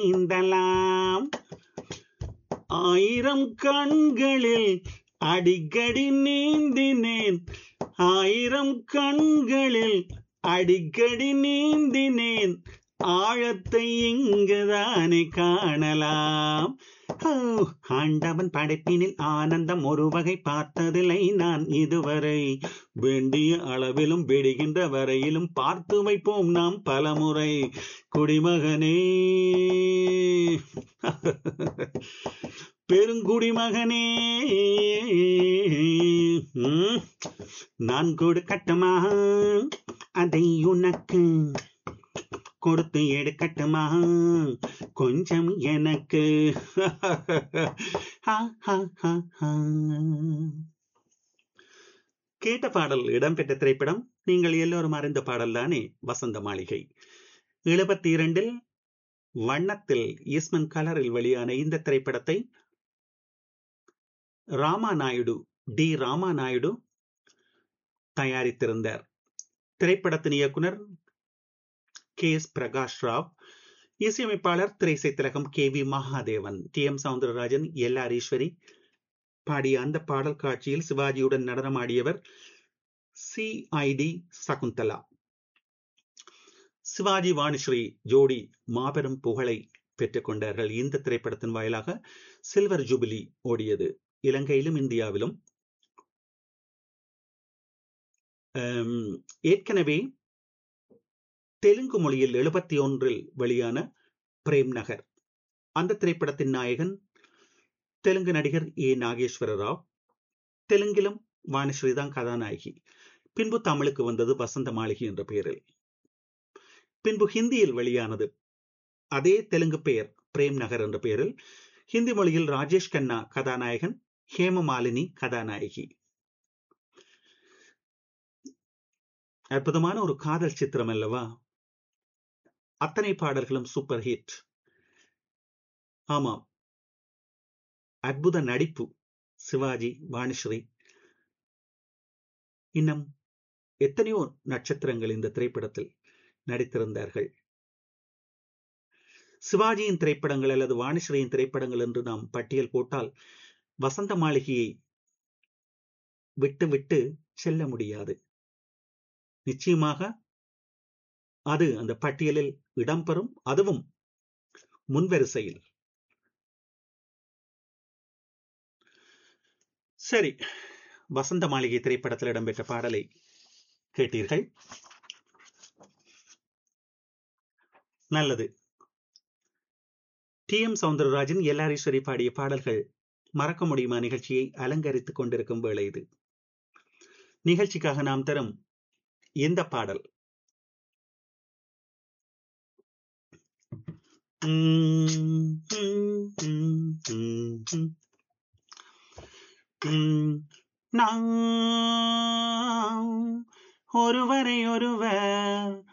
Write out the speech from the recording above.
நீந்தலாம் ஆயிரம் கண்களில் அடிக்கடி நீந்தினேன் ஆயிரம் கண்களில் அடிக்கடி நீந்தினேன் ஆழத்தை இங்குதானே காணலாம் ஓ, ஆண்டவன் படைப்பினில் ஆனந்தம் ஒரு வகை பார்த்ததில்லை நான் இதுவரை வேண்டிய அளவிலும் வெடிகின்ற வரையிலும் பார்த்து வைப்போம் நாம் பலமுறை குடிமகனே பெருங்குடிமகனே ம், நான் கொடுக்கட்டுமா அதை உனக்கு கொடுத்து எடுக்கட்டுமா கொஞ்சம் எனக்கு ஹா, ஹா, ஹா, ஹா. கேட்ட பாடல் இடம்பெற்ற திரைப்படம் நீங்கள் எல்லோரும் அறிந்த பாடல் தானே வசந்த மாளிகை எழுபத்தி இரண்டில் வண்ணத்தில் ஈஸ்மன் கலரில் வெளியான இந்த திரைப்படத்தை ராமா நாயுடு டி ராமா நாயுடு தயாரித்திருந்தார் திரைப்படத்தின் இயக்குனர் கே எஸ் பிரகாஷ் ராவ் இசையமைப்பாளர் திரைசை திலகம் K V Mahadevan T M Soundararajan L R Eswari பாடிய அந்த பாடல் காட்சியில் சிவாஜியுடன் நடனமாடியவர் C I D Sakunthala Sivaji Vanisri ஜோடி மாபெரும் புகழை பெற்றுக் கொண்டார்கள் இந்த திரைப்படத்தின் வாயிலாக சில்வர் ஜூபிலி ஓடியது இலங்கையிலும் இந்தியாவிலும் அம், ஏற்கனவே தெலுங்கு மொழியில் எழுபத்தி ஒன்றில் வெளியான பிரேம் நகர் அந்த திரைப்படத்தின் நாயகன் தெலுங்கு நடிகர் ஏ நாகேஸ்வர ராவ் தெலுங்கிலும் வாணிஸ்ரீ தான் கதாநாயகி பின்பு தமிழுக்கு வந்தது வசந்த மாளிகை என்ற பெயரில் பின்பு ஹிந்தியில் வெளியானது அதே தெலுங்கு பெயர் பிரேம் நகர் என்ற பெயரில் ஹிந்தி மொழியில் ராஜேஷ் கண்ணா கதாநாயகன் ஹேமமாலினி கதாநாயகி அற்புதமான ஒரு காதல் சித்திரம் அல்லவா அத்தனை பாடல்களும் சூப்பர் ஹிட் ஆமாம் அற்புத நடிப்பு சிவாஜி வாணிஸ்ரீ இன்னும் எத்தனையோ நட்சத்திரங்கள் இந்த திரைப்படத்தில் நடித்திருந்தார்கள் சிவாஜியின் திரைப்படங்கள் அல்லது வாணிஸ்ரீயின் திரைப்படங்கள் என்று நாம் பட்டியல் போட்டால் வசந்த மாளிகையை விட்டு விட்டு செல்ல முடியாது நிச்சயமாக அது அந்த பட்டியலில் இடம்பெறும் அதுவும் முன்வரிசையில் சரி வசந்த மாளிகை திரைப்படத்தில் இடம்பெற்ற பாடலை கேட்டீர்கள் நல்லது டி எம் சவுந்தரராஜன் எல்லாரீஸ்வரி பாடிய பாடல்கள் மறக்க முடியுமா நிகழ்ச்சியை அலங்கரித்துக் கொண்டிருக்கும் வேளை இது நிகழ்ச்சிக்காக நாம் தரும் இந்த பாடல் உம் உம் உம் உம் உம். உம் நாம் ஒருவரை ஒருவர்